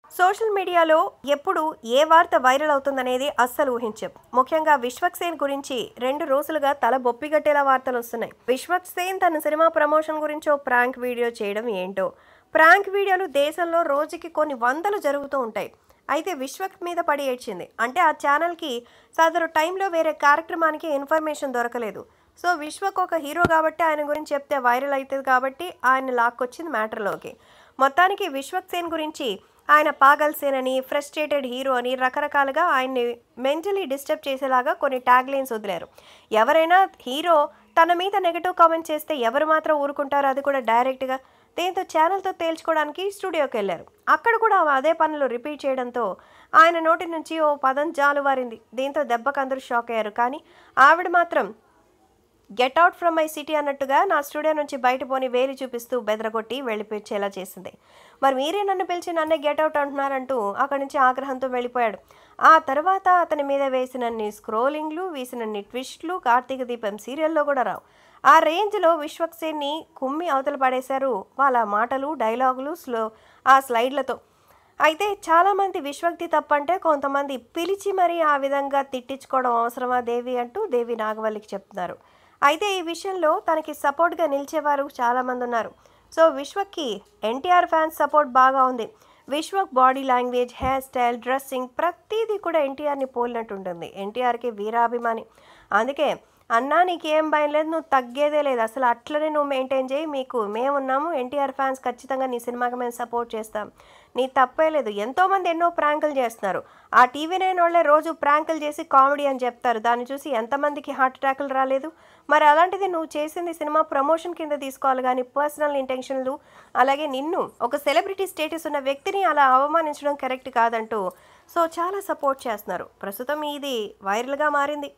social మీడియాలో ఎప్పుడు ఏ వార్త వైరల్ అవుతుందనేది అస్సలు ఊహించం ముఖ్యంగా విశ్వక్ సేన్ గురించి రెండు రోజులుగా తల బొప్పిగట్టేలా వార్తలు వస్తున్నాయి విశ్వక్ సేన్ తన సినిమా ప్రమోషన్ గురించి ఓ ప్రాంక్ వీడియో చేయడం ఏంటో ప్రాంక్ వీడియోలు దేశంలో రోజుకి కొన్ని వందలు జరుగుతూ ఉంటాయి అయితే విశ్వక్ మీద పడి ఏడ్చింది అంటే ఆ ఛానల్కి సదరు టైంలో వేరే కార్యక్రమానికి ఇన్ఫర్మేషన్ దొరకలేదు సో విశ్వక్ ఒక హీరో కాబట్టి ఆయన గురించి చెప్తే వైరల్ అవుతుంది కాబట్టి ఆయన లాక్కొచ్చింది మ్యాటర్లోకి మొత్తానికి విశ్వక్ సేన్ గురించి ఆయన పాగల్ సేన్ అని ఫ్రస్ట్రేటెడ్ హీరో అని రకరకాలుగా ఆయన్ని మెంటలీ డిస్టర్బ్ చేసేలాగా కొన్ని ట్యాగ్ లైన్స్ వదిలారు ఎవరైనా హీరో తన మీద నెగటివ్ కామెంట్ చేస్తే ఎవరు మాత్రం ఊరుకుంటారో అది కూడా డైరెక్ట్గా దీంతో ఛానల్తో తేల్చుకోవడానికి స్టూడియోకి వెళ్ళారు అక్కడ కూడా అదే పనులు రిపీట్ చేయడంతో ఆయన నోటి నుంచి ఓ పదం జాలువారింది దీంతో దెబ్బకు అందరూ షాక్ అయ్యారు కానీ ఆవిడ మాత్రం get out from my city అన్నట్టుగా నా స్టూడియో నుంచి బయట పోని వేలి చూపిస్తూ బెదరగొట్టి వెళ్ళిపించేలా చేసింది మరి మీరే నన్ను పిలిచి నన్నే గెట్ అవుట్ అంటున్నారంటూ అక్కడి నుంచి ఆగ్రహంతో వెళ్ళిపోయాడు ఆ తర్వాత అతని మీద వేసినన్ని స్క్రోలింగ్లు వేసినన్ని ట్విస్ట్లు కార్తీక దీపం సీరియల్లో కూడా రావు ఆ రేంజ్లో విశ్వక్ సేన్ని కుమ్మి అవతల పడేశారు వాళ్ళ మాటలు డైలాగులు స్లో ఆ స్లైడ్లతో అయితే చాలామంది విశ్వక్తి తప్పంటే కొంతమంది పిలిచి మరీ ఆ విధంగా తిట్టించుకోవడం అవసరమా దేవి అంటూ దేవి నాగవల్లికి చెప్తున్నారు అయితే ఈ విషయంలో తనకి సపోర్ట్గా నిలిచేవారు చాలామంది ఉన్నారు సో విశ్వక్కి ఎన్టీఆర్ ఫ్యాన్స్ సపోర్ట్ బాగా ఉంది Vishwak body language hair style dressing ప్రతిదీ కూడా ఎన్టీఆర్ని పోలినట్టు ఉంటుంది ఎన్టీఆర్కి వీరాభిమాని అందుకే అన్నా నీకేం భయం లేదు నువ్వు తగ్గేదే లేదు అసలు అట్లనే నువ్వు మెయింటైన్ చేయి మీకు మేమున్నాము ఎన్టీఆర్ ఫ్యాన్స్ ఖచ్చితంగా నీ సినిమాకి మేము సపోర్ట్ చేస్తాం నీ తప్పే లేదు ఎంతోమంది ఎన్నో ప్రాంకులు చేస్తున్నారు ఆ టీవీ నైన్ వాళ్ళే రోజు ప్రాంకులు చేసి కామెడీ అని చెప్తారు దాన్ని చూసి ఎంతమందికి హార్ట్ అటాకులు రాలేదు మరి అలాంటిది నువ్వు చేసింది సినిమా ప్రమోషన్ కింద తీసుకోవాలి కానీ పర్సనల్ ఇంటెన్షన్లు అలాగే నిన్ను ఒక సెలబ్రిటీ స్టేటస్ ఉన్న వ్యక్తిని అలా అవమానించడం కరెక్ట్ కాదంటూ సో చాలా సపోర్ట్ చేస్తున్నారు ప్రస్తుతం ఇది వైరల్గా మారింది